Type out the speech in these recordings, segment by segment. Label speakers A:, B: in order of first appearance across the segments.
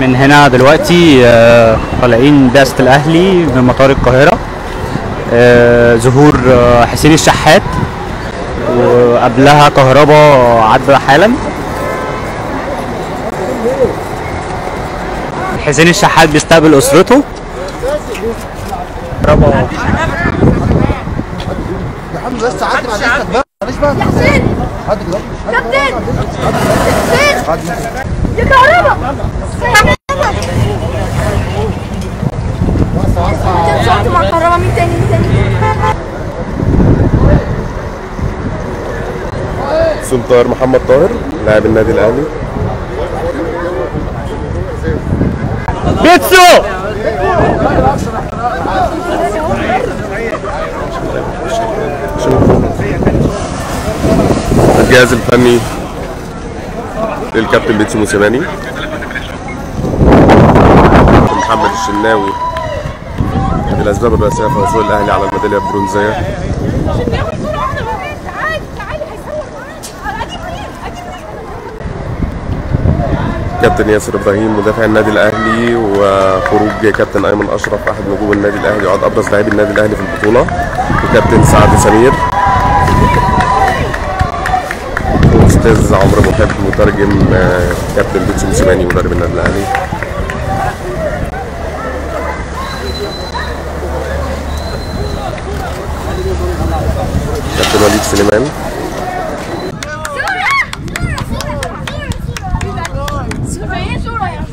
A: من هنا دلوقتي آه، طالعين بعثة الأهلي من مطار القاهرة آه، ظهور آه، حسين الشحات وقبلها كهربا عدى حالا حسين الشحات بيستقبل أسرته كهربا
B: يا حمد بس عدي بعد اذنك بقى معلش بقى
C: حسين
B: عدي كده
C: كابتن حسين يا كهربا انت صوت مع كهربا مين تاني مين تاني
D: سلطان محمد طاهر لاعب النادي الاهلي
A: بيتسو
D: الجهاز الفني للكابتن بيتسو موسيماني محمد الشناوي الاسباب الرئيسيه في حصول الاهلي على الميداليه البرونزيه
C: تعالي تعالي هيصور معانا اجيب مين اجيب
D: كابتن ياسر ابراهيم مدافع النادي الاهلي وخروج كابتن ايمن اشرف احد نجوم النادي الاهلي وعد ابرز لاعبي النادي الاهلي في البطوله وكابتن سعد سمير واستاذ عمرو محب مترجم آه، كابتن بيتسو موسيماني مدرب النادي الاهلي كابتن وليد سليمان
C: صورة صورة يا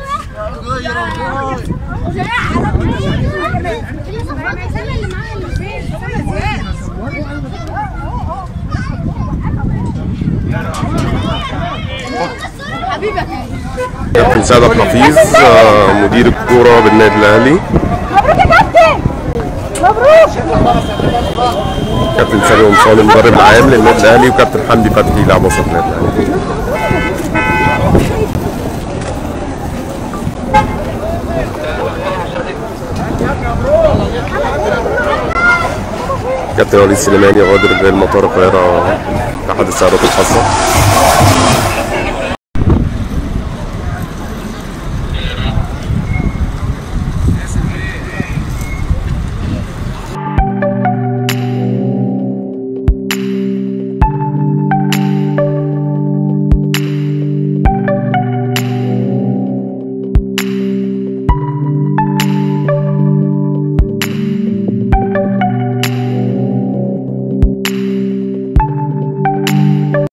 C: حبيبك
D: كابتن سعد حفيظ آه، مدير الكوره بالنادي الاهلي
C: مبروك يا كابتن مبروك
D: كابتن سامي قمصان المدرب العام للنادي الاهلي وكابتن حمدي فتحي لاعب وسط النادي الاهلي كابتن وليد سليماني غادر بالمطار القاهره احد السيارات الخاصه